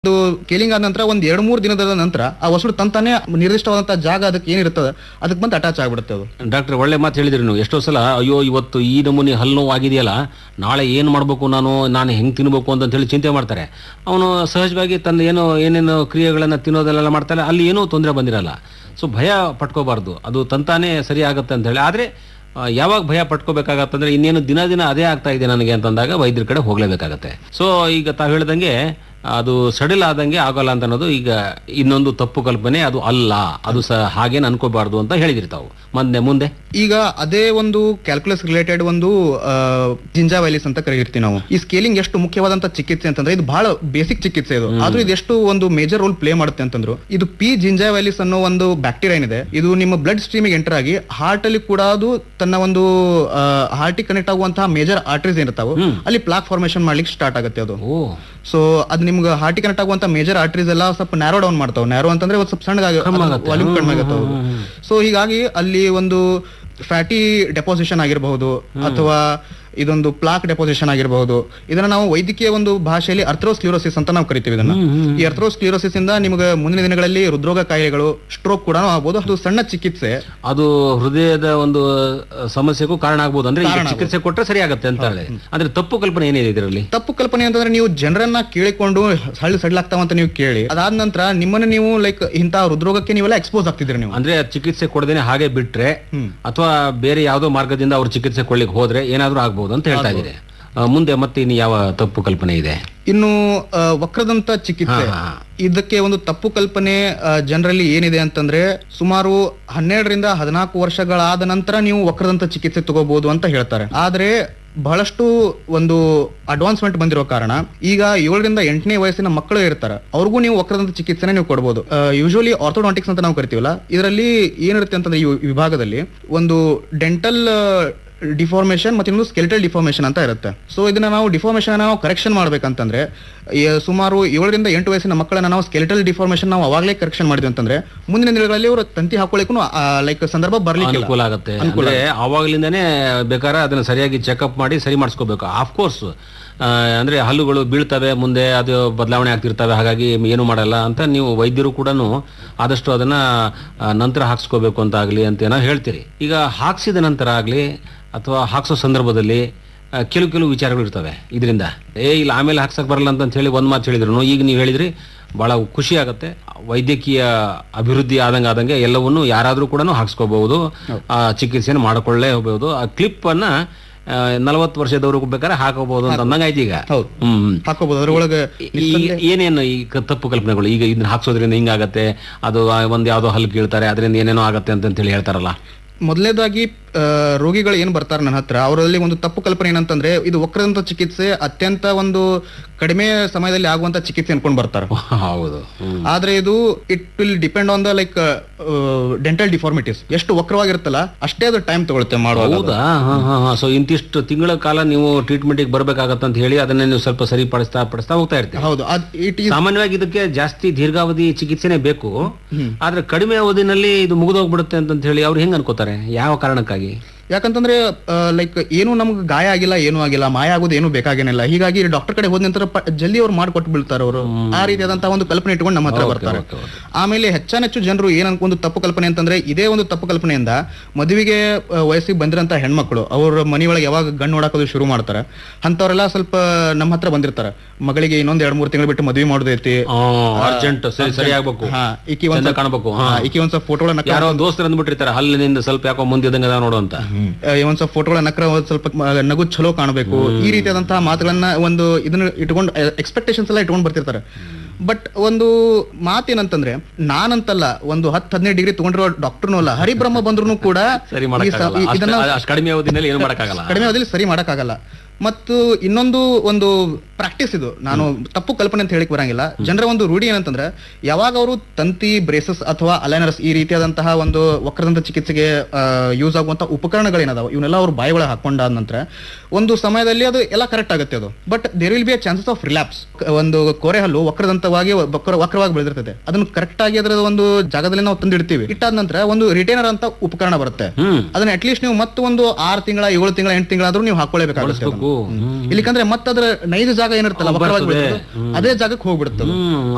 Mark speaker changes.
Speaker 1: ಒಂದು ಕೇಲಿಂಗ್ ಆದ ನಂತರ ಒಂದ್ ಎರಡು ಮೂರು ದಿನದ ನಂತರ ಆ ವಸಡು ತಂತಾನೆ ನಿರ್ದಿಷ್ಟವಾದಂತಹ ಜಾಗ ಅದಕ್ಕೆ ಏನಿರ್ತದೆ ಅದಕ್ಕೆ ಬಂದು ಅಟ್ಯಾಚ್ ಆಗ್ಬಿಡುತ್ತೆ ಅದು
Speaker 2: ಡಾಕ್ಟರ್ ಒಳ್ಳೆ ಮಾತು ಹೇಳಿದ್ರಿ ನೀವು ಎಷ್ಟೋ ಸಲ ಅಯ್ಯೋ ಇವತ್ತು ಈ ನಮೂನಿ ಹಲ್ಲು ನೋವು ಆಗಿದೆಯಲ್ಲ ನಾಳೆ ಏನು ಮಾಡಬೇಕು ನಾನು ನಾನು ಹೆಂಗೆ ತಿನ್ಬೇಕು ಅಂತ ಹೇಳಿ ಚಿಂತೆ ಮಾಡ್ತಾರೆ ಅವನು ಸಹಜವಾಗಿ ತನ್ನ ಏನು ಏನೇನು ಕ್ರಿಯೆಗಳನ್ನು ತಿನ್ನೋದೆಲ್ಲ ಮಾಡ್ತಾರೆ ಅಲ್ಲಿ ಏನೂ ತೊಂದರೆ ಬಂದಿರಲ್ಲ ಸೊ ಭಯ ಪಟ್ಕೋಬಾರ್ದು ಅದು ತಂತಾನೇ ಸರಿ ಆಗುತ್ತೆ ಅಂತ ಹೇಳಿ ಆದರೆ ಯಾವಾಗ ಭಯ ಪಟ್ಕೋಬೇಕಾಗತ್ತಂದ್ರೆ ಇನ್ನೇನು ದಿನ ದಿನ ಅದೇ ಆಗ್ತಾ ಇದೆ ನನಗೆ ಅಂತಂದಾಗ ವೈದ್ಯರ ಕಡೆ ಹೋಗಲೇಬೇಕಾಗತ್ತೆ ಸೊ ಈಗ ತಾವು ಹೇಳ್ದಂಗೆ ಅದು ಸಡಿಲ್ ಆದಂಗೆ ಆಗೋಲ್ಲ ಅಂತ ಅನ್ನೋದು ಈಗ ಇನ್ನೊಂದು ತಪ್ಪು ಕಲ್ಪನೆ ಅದು ಅಲ್ಲ ಅದು ಸಹ ಹಾಗೇನು ಅನ್ಕೋಬಾರ್ದು ಅಂತ ಹೇಳಿದಿರಿ ತಾವು ಮುಂದೆ ಮುಂದೆ
Speaker 1: ಈಗ ಅದೇ ಒಂದು ಕ್ಯಾಲ್ಕುಲಸ್ ರಿಲೇಟೆಡ್ ಒಂದು ಜಿಂಜಾವೈಲಿಸ್ ಅಂತ ಕರೆಯಿರ್ತೀವಿ ನಾವು ಈ ಸ್ಕೇಲಿಂಗ್ ಎಷ್ಟು ಮುಖ್ಯವಾದಂತ ಚಿಕಿತ್ಸೆ ಅಂತಂದ್ರೆ ಇದು ಬಹಳ ಬೇಸಿಕ್ ಚಿಕಿತ್ಸೆ ಇದು ಆದ್ರೂ ಇದು ಎಷ್ಟು ಒಂದು ಮೇಜರ್ ರೋಲ್ ಪ್ಲೇ ಮಾಡುತ್ತೆ ಅಂತಂದ್ರು ಇದು ಪಿ ಜಿಂಜಾವೈಲಿಸ್ ಅನ್ನೋ ಒಂದು ಬ್ಯಾಕ್ಟೀರಿಯಾ ಏನಿದೆ ಇದು ನಿಮ್ಮ ಬ್ಲಡ್ ಸ್ಟ್ರೀಮಿಗೆ ಎಂಟರ್ ಆಗಿ ಹಾರ್ಟ್ ಅಲ್ಲಿ ಕೂಡ ಅದು ತನ್ನ ಒಂದು ಹಾರ್ಟಿಗೆ ಕನೆಕ್ಟ್ ಆಗುವಂತಹ ಮೇಜರ್ ಆರ್ಟರೀಸ್ ಏನಿರ್ತಾವ ಅಲ್ಲಿ ಪ್ಲಾಕ್ ಫಾರ್ಮೇಶನ್ ಮಾಡ್ಲಿಕ್ಕೆ ಸ್ಟಾರ್ಟ್ ಆಗುತ್ತೆ ಅದು
Speaker 2: ಓ
Speaker 1: ಸೊ ಅದು ನಿಮ್ಗೆ ಹಾರ್ಟಿಗೆ ಕನೆಕ್ಟ್ ಆಗುವಂತ ಮೇಜರ್ ಆರ್ಟರೀಸ್ ಎಲ್ಲ ಸ್ವಲ್ಪ ನ್ಯಾರೋ ಡೌನ್ ಮಾಡ್ತಾವ ನ್ಯಾರೋ ಅಂತಂದ್ರೆ ಒಂದು ಸ್ವಲ್ಪ ಸಣ್ಣಗಾಗಿ ವಾಲ್ಯೂಮ್ ಕಡಿಮೆ ಆಗುತ್ತೆ ಸೊ ಹೀಗಾಗಿ ಅಲ್ಲಿ ಒಂದು ಫ್ಯಾಟಿ ಡೆಪೋಸಿಷನ್ ಆಗಿರಬಹುದು ಅಥವಾ ಇದೊಂದು ಪ್ಲಾಕ್ ಡೆಪೋಸಿಷನ್ ಆಗಿರಬಹುದು ಇದನ್ನ ನಾವು ವೈದ್ಯಕೀಯ ಒಂದು ಭಾಷೆಯಲ್ಲಿ ಅರ್ಥ್ರೋಸ್ಕ್ಲಿರೋಸಿಸ್ ಅಂತ ನಾವು ಕರಿತೀವಿ ಇದನ್ನ ಈ ಅರ್ಥ್ರೋಸ್ಕ್ಲಿರೋಸಿಸ್ ಇಂದ ನಿಮಗೆ ಮುಂದಿನ ದಿನಗಳಲ್ಲಿ ಹೃದ್ರೋಗ ಕಾಯಿಲೆಗಳು ಸ್ಟ್ರೋಕ್ ಕೂಡ ಆಗ್ಬೋದು ಅದು ಸಣ್ಣ ಚಿಕಿತ್ಸೆ
Speaker 2: ಅದು ಹೃದಯದ ಒಂದು ಅಹ್, ಸಮಸ್ಯೆಗೂ ಕಾರಣ ಆಗ್ಬೋದು ಅಂದ್ರೆ ಈಗ ಚಿಕಿತ್ಸೆ ಕೊಟ್ಟರೆ ಸರಿ ಆಗುತ್ತೆ ಅಂತ ಹೇಳಿ ಅಂದ್ರೆ ತಪ್ಪು ಕಲ್ಪನೆ ಏನಿದೆ ಇದರಲ್ಲಿ
Speaker 1: ತಪ್ಪು ಕಲ್ಪನೆ ಅಂತಂದ್ರೆ ನೀವು ಜನರನ್ನ ಕೇಳಿಕೊಂಡು ಹಳ್ಳಿ ಸಡ್ಲಾಗ್ತಾವಂತ ನೀವು ಕೇಳಿ ಅದಾದ ನಂತರ ನಿಮ್ಮನ್ನ ನೀವು ಲೈಕ್ ಇಂಥ ಹೃದ್ರೋಗಕ್ಕೆ ನೀವೆಲ್ಲ ಎಕ್ಸ್ಪೋಸ್ ಆಗ್ತಿದ್ರಿ ನೀವು
Speaker 2: ಅಂದ್ರೆ ಚಿಕಿತ್ಸೆ ಕೊಡದೇನೆ ಹಾಗೆ ಬಿಟ್ರೆ ಅಥವಾ ಬೇರೆ ಯಾವುದೋ ಮಾರ್ಗದಿಂದ ಅವ್ರು ಚಿಕಿತ್ಸೆ ಕೊಡ್ಲಿಕ್ಕೆ ಹೋದ್ರೆ ಏನಾದ್ರೂ ಆಗ್ಬೋದು ಅಂತ ಹೇಳ್ತಾ ಇದ್ದೀರಿ ಅಹ್, ಮುಂದೆ ಮತ್ತೆ ಇನ್ನು ಯಾವ ತಪ್ಪು ಕಲ್ಪನೆ ಇದೆ
Speaker 1: ಇನ್ನು ಆ, ವಕ್ರದಂತ ಚಿಕಿತ್ಸೆ
Speaker 2: ಹಾ, ಹಾ.
Speaker 1: ಇದಕ್ಕೆ ಒಂದು ತಪ್ಪು ಕಲ್ಪನೆ ಜನರಲ್ಲಿ ಏನಿದೆ ಅಂತಂದ್ರೆ ಸುಮಾರು ಹನ್ನೆರಡರಿಂದ ಹದಿನಾಲ್ಕು ವರ್ಷಗಳಾದ ನಂತರ ನೀವು ವಕ್ರದಂತ ಚಿಕಿತ್ಸೆ ತಗೋಬಹುದು ಅಂತ ಹೇಳ್ತಾರೆ ಆದ್ರೆ ಬಹಳಷ್ಟು ಒಂದು ಅಡ್ವಾನ್ಸ್ಮೆಂಟ್ ಬಂದಿರೋ ಕಾರಣ ಈಗ ಏಳರಿಂದ ಎಂಟನೇ ವಯಸ್ಸಿನ ಮಕ್ಕಳು ಇರ್ತಾರೆ ಅವ್ರಿಗೂ ನೀವು ವಕ್ರದಂತ ಚಿಕಿತ್ಸೆನ ನೀವು ಕೊಡಬಹುದು ಯೂಶುವಲಿ ಆರ್ಥೋಡಾಂಟಿಕ್ಸ್ ಅಂತ ನಾವು ಕರಿತೀವಲ್ಲ ಇದರಲ್ಲಿ ಏನಿರುತ್ತೆ ಅಂತಂದ್ರೆ ಈ ವಿಭಾಗದಲ್ಲಿ ಒಂದು ಡೆಂಟಲ್ ಡಿಫಾರ್ಮೇಶನ್ ಮತ್ತೆ ಇನ್ನೊಂದು ಸ್ಕೆಲ್ಟಲ್ ಡಿಫಾರ್ಮೇಶನ್ ಅಂತ ಇರುತ್ತೆ ಸೊ ಇದನ್ನ ನಾವು ಡಿಫಾರ್ಮೇಶನ್ ನಾವು ಕರೆಕ್ಷನ್ ಮಾಡ್ಬೇಕಂತಂದ್ರೆ ಈ ಸುಮಾರು ಏಳರಿಂದ ಎಂಟು ವಯಸ್ಸಿನ ಮಕ್ಕಳನ್ನ ನಾವು ಸ್ಕೆಲ್ಟಲ್ ಡಿಫಾರ್ಮೇಶನ್ ನಾವು ಅವಾಗಲೇ ಕರೆಕ್ಷನ್ ಮಾಡಿದ್ವಿ ಅಂತಂದ್ರೆ ಮುಂದಿನ ದಿನಗಳಲ್ಲಿ ಅವರು ತಂತಿ ಹಾಕೊಳ್ಳಿಕ್ಕೂ ಲೈಕ್ ಸಂದರ್ಭ ಬರ್ಲಿಕ್ಕೆ
Speaker 2: ಅನುಕೂಲ ಆಗುತ್ತೆ ಅಂದ್ರೆ ಆವಾಗಲಿಂದಾನೇ ಬೇಕಾದ್ರೆ ಅದನ್ನ ಸರಿಯಾಗಿ ಚೆಕಪ್ ಮಾಡಿ ಸರಿ ಮಾಡಿಸ್ಕೋಬೇಕು ಆಫ್ ಕೋರ್ಸ್ ಅಂದ್ರೆ ಹಲ್ಲುಗಳು ಬೀಳ್ತವೆ ಮುಂದೆ ಅದು ಬದಲಾವಣೆ ಆಗ್ತಿರ್ತವೆ ಹಾಗಾಗಿ ಏನು ಮಾಡಲ್ಲ ಅಂತ ನೀವು ವೈದ್ಯರು ಕೂಡ ಆದಷ್ಟು ಅದನ್ನ ಆ, ನಂತರ ಹಾಕ್ಸ್ಕೋಬೇಕು ಅಂತ ಆಗಲಿ ಅಂತ ಏನೋ ಹೇಳ್ತೀರಿ ಈಗ ಹಾಕ್ಸಿದ ನಂತರ ಆಗಲಿ ಅಥವಾ ಹಾಕ್ಸೋ ಸಂದರ್ಭದಲ್ಲಿ ಆ, ಕೆಲವು ಕೆಲವು ವಿಚಾರಗಳು ಇರ್ತವೆ ಇದರಿಂದ ಏ ಇಲ್ಲ ಆಮೇಲೆ ಹಾಕ್ಸಕ್ ಬರಲ್ಲ ಅಂತ ಹೇಳಿ ಒಂದು ಮಾತು ಹೇಳಿದ್ರು ಈಗ ನೀವು ಹೇಳಿದ್ರಿ ಬಹಳ ಖುಷಿ ಆಗುತ್ತೆ ವೈದ್ಯಕೀಯ ಅಭಿವೃದ್ಧಿ ಆದಂಗೆ ಆದಂಗೆ ಎಲ್ಲವನ್ನು ಯಾರಾದರೂ ಕೂಡ ಹಾಕ್ಸ್ಕೋಬಹುದು ಆ ಚಿಕಿತ್ಸೆಯನ್ನು ಮಾಡಿಕೊಳ್ಳೇ ಹೋಗಬಹುದು ಆ ಕ್ಲಿಪ್ ಅನ್ನ ನಲವತ್ತು ವರ್ಷದವರೆಗೂ ಬೇಕಾದ್ರೆ ಹಾಕೋಬಹುದು ಅಂತ ಅಂದಂಗೆ ಆಯ್ತು ಈಗ
Speaker 1: ಹೌದು
Speaker 2: ಹ್ಮ್
Speaker 1: ಹಾಕೋಬಹುದು ಅದ್ರೊಳಗೆ
Speaker 2: ಈ ಏನೇನು ಈ ಕ- ತಪ್ಪು ಕಲ್ಪನೆಗಳು ಈಗ ಇದನ್ನ ಹಾಕ್ಸೋದ್ರಿಂದ ಹಿಂಗಾಗತ್ತೆ ಅದು ಆ ಒಂದ್ ಯಾವ್ದೋ ಹಲ್ಲು ಕೀಳ್ತಾರೆ ಅದರಿಂದ ಏನೇನೋ ಆಗತ್ತೆ ಅಂತ ಹೇಳಿ ಹೇಳ್ತಾರಲ್ಲ
Speaker 1: ಮೊದಲನೇದಾಗಿ ರೋಗಿಗಳು ಏನ್ ಬರ್ತಾರೆ ನನ್ನ ಹತ್ರ ಅವರಲ್ಲಿ ಒಂದು ತಪ್ಪು ಕಲ್ಪನೆ ಏನಂತಂದ್ರೆ ಇದು ವಕ್ರದಂತ ಚಿಕಿತ್ಸೆ ಅತ್ಯಂತ ಒಂದು ಕಡಿಮೆ ಸಮಯದಲ್ಲಿ ಆಗುವಂತ ಚಿಕಿತ್ಸೆ ಅನ್ಕೊಂಡ್ ಬರ್ತಾರೆ
Speaker 2: ಹೌದು ಹ್ಮ್.
Speaker 1: ಆದ್ರೆ ಇದು it will depend on the like dental deformities ಎಷ್ಟು ವಕ್ರವಾಗಿರುತ್ತಲ್ಲ ಅಷ್ಟೇ ಅದು ಟೈಮ್ ತಗೊಳುತ್ತೆ ಮಾಡುವಾಗ
Speaker 2: ಹೌದಾ ಹಾ ಹಾ ಹಾ ಸೊ ಇಂತಿಷ್ಟು ತಿಂಗಳ ಕಾಲ ನೀವು ಟ್ರೀಟ್ಮೆಂಟಿಗೆ ಬರ್ಬೇಕಾಗತ್ತೆ ಅಂತ ಹೇಳಿ ಅದನ್ನ ನೀವು ಸ್ವಲ್ಪ ಸರಿಪಡಿಸ್ತಾ ಪಡಿಸ್ತಾ ಹೋಗ್ತಾ ಇರ್ತೀವಿ
Speaker 1: ಹೌದು ಅದ್ ಇಟ್ ಈಸ್
Speaker 2: ಸಾಮಾನ್ಯವಾಗಿ ಇದಕ್ಕೆ ಜಾಸ್ತಿ ದೀರ್ಘಾವಧಿ ಚಿಕಿತ್ಸೆನೇ ಬೇಕು ಆದ್ರೆ ಕಡಿಮೆ ಅವಧಿನಲ್ಲಿ ಇದು ಮುಗಿದೋಗ್ಬಿಡುತ್ತೆ ಅಂತ ಹೇಳಿ ಅವ್ರು ಹೆಂಗ್ ಅನ್ಕೋತಾರೆ ಯಾವ ಕಾರಣಕ್ಕಾಗಿ
Speaker 1: ಯಾಕಂತಂದ್ರೆ ಲೈಕ್ ಏನು ನಮ್ಗೆ ಗಾಯ ಆಗಿಲ್ಲ ಏನೂ ಆಗಿಲ್ಲ ಮಾಯ ಆಗೋದು ಏನು ಬೇಕಾಗೇನಿಲ್ಲ ಹೀಗಾಗಿ ಡಾಕ್ಟರ್ ಕಡೆ ಹೋದ ನಂತರ ಪ- ಜಲ್ದಿ ಅವ್ರು ಮಾಡಿಕೊಟ್ಟು ಬೀಳ್ತಾರೆ ಅವರು ಆ ರೀತಿಯಾದಂತಹ ಒಂದು ಕಲ್ಪನೆ ಇಟ್ಕೊಂಡು ನಮ್ಮ ಹತ್ರ ಬರ್ತಾರೆ
Speaker 2: ಓಕೆ, ಓಕೆ.
Speaker 1: ಆಮೇಲೆ ಹೆಚ್ಚಾನೆಚ್ಚು ಜನರು ಏನ್ ಅನ್ಕೊಂಡು ತಪ್ಪು ಕಲ್ಪನೆ ಅಂತಂದ್ರೆ ಇದೇ ಒಂದು ತಪ್ಪು ಕಲ್ಪನೆಯಿಂದ ಮದುವೆಗೆ ಆ, ವಯಸ್ಸಿಗೆ ಬಂದಿರಂತ ಹೆಣ್ಮಕ್ಳು ಅವ್ರ ಮನೆಯೊಳಗೆ ಯಾವಾಗ ಗಣ್ಣು ನೋಡಾಕೋದು ಶುರು ಮಾಡ್ತಾರೆ ಅಂತವ್ರೆಲ್ಲ ಸ್ವಲ್ಪ ನಮ್ಮ ಹತ್ರ ಬಂದಿರ್ತಾರೆ ಮಗಳಿಗೆ ಇನ್ನೊಂದ್ ಎರಡ್ ಮೂರ್ ತಿಂಗಳು ಬಿಟ್ಟು ಮದುವೆ ಮಾಡೋದೈತಿ
Speaker 2: ಅರ್ಜೆಂಟ್ ಸರಿ ಸರಿ ಆಗ್ಬೇಕು
Speaker 1: ಹಾ ಈಕಿ ಒಂದ್
Speaker 2: ಚಂದ ಕಾಣ್ಬೇಕು ಹಾ.
Speaker 1: ಹಾ, ಈಕಿ ಒಂದ್ ಸ್ವಲ್ಪ ಫೋಟೋಗಳನ್ನ
Speaker 2: ಯಾರೋ ದೋಸ್ತರು ಅಂದ್ಬಿಟ್ಟಿರ್ತಾರೆ ಹಲ್ಲಿನಿಂದ ಸ್ವಲ್ಪ ಯಾಕೋ ಮುಂದಿದ್ದಂಗೆ ಅದಾವ ನೋಡು ಅಂತ
Speaker 1: ಒಂದ್ ಸ್ವಲ್ಪ ಫೋಟೋಗಳ ನಕ್ರ ಒಂದ್ ಸ್ವಲ್ಪ ಮ- ನಗು ಚಲೋ ಕಾಣಬೇಕು ಈ ರೀತಿಯಾದಂತಹ ಮಾತುಗಳನ್ನ ಒಂದು ಇದನ್ನ ಇಟ್ಕೊಂಡು ಎಕ್ಸ್ಪೆಕ್ಟೇಷನ್ಸ್ ಎಲ್ಲ ಇಟ್ಕೊಂಡು ಬರ್ತಿರ್ತಾರೆ ಬಟ್ ಒಂದು ಮಾತೇನಂತಂದ್ರೆ ನಾನಂತಲ್ಲ ಒಂದು ಹತ್ತು ಹದಿನೈದು ಡಿಗ್ರಿ ತಗೊಂಡಿರೋ ಡಾಕ್ಟರ್ನೂ ಅಲ್ಲ ಹರಿಬ್ರಹ್ಮ ಬಂದ್ರು ಕೂಡ
Speaker 2: ಸರಿ
Speaker 1: ಈ ಸ-
Speaker 2: ಮಾಡಕ್ಕಾಗಲ್ಲ
Speaker 1: ಈ- ಇದನ್ನ
Speaker 2: ಅಷ್ಟು- ಅಷ್ಟು ಕಡಿಮೆ ಅವಧಿನಲ್ಲಿ ಏನು ಮಾಡಕ್ಕಾಗಲ್ಲ
Speaker 1: ಕಡಿಮೆ ಅವಧಿಯಲ್ಲಿ ಸರಿ ಮಾಡಕ್ಕಾಗಲ್ಲ ಮತ್ತು ಇನ್ನೊಂದು ಒಂದು ಪ್ರಾಕ್ಟೀಸ್ ಇದು ನಾನು ತಪ್ಪು ಕಲ್ಪನೆ ಅಂತ ಹೇಳಿಕ್ ಬರಂಗಿಲ್ಲ ಜನರ ಒಂದು ರೂಢಿ ಏನಂತಂದ್ರೆ ಯಾವಾಗ ಅವರು ತಂತಿ ಬ್ರೇಸಸ್ ಅಥವಾ ಅಲೈನರ್ಸ್ ಈ ರೀತಿಯಾದಂತಹ ಒಂದು ವಕ್ರದಂತ ಚಿಕಿತ್ಸೆಗೆ ಯೂಸ್ ಆಗುವಂತ ಉಪಕರಣಗಳೇನದಾವ ಇವನ್ನೆಲ್ಲ ಅವ್ರು ಬಾಯಿ ಒಳಗೆ ಹಾಕೊಂಡಾದ ನಂತರ ಒಂದು ಸಮಯದಲ್ಲಿ ಅದು ಎಲ್ಲ ಕರೆಕ್ಟ್ ಆಗುತ್ತೆ ಅದು but there will be a chances of relapse ಒಂದು ಕೋರೆ ಹಲ್ಲು ವಕ್ರದಂತವಾಗಿ ವಕ್ರ ವಕ್ರವಾಗಿ ಬೆಳೆದಿರ್ತದೆ ಅದನ್ನ ಕರೆಕ್ಟ್ ಆಗಿ ಅದರ ಒಂದು ಜಾಗದಲ್ಲಿ ನಾವು ತಂದಿಡ್ತೀವಿ ಇಟ್ಟಾದ ನಂತರ ಒಂದು ರಿಟೈನರ್ ಅಂತ ಉಪಕರಣ ಬರುತ್ತೆ
Speaker 2: ಹ್ಮ್
Speaker 1: ಅದನ್ನ ಅಟ್ಲೀಸ್ಟ್ ನೀವು ಮತ್ತೊಂದು ಆರು ತಿಂಗಳ ಏಳು ತಿಂಗಳ ಎಂಟು ತಿಂಗಳಾದ್ರೂ ನೀವು ಹಾಕೊಳ್ಳೇಬೇಕಾಗುತ್ತೆ ಅದನ್ನ.
Speaker 2: ಬೇಕು ಹ್ಮ್
Speaker 1: ಇಲ್ಲಿಕಂದ್ರೆ ಮತ್ತದ್ರ ನೈಜ ಜಾಗ ಏನಿರ್ತಲ್ಲ ವಕ್ರವಾಗಿ ಬೆಳೆದಿರೋದು, ಅದೇ ಜಾಗಕ್ಕೆ ಹೋಗ್ಬಿಡುತ್ತೆ ಅದು.
Speaker 2: ಹ್ಮ್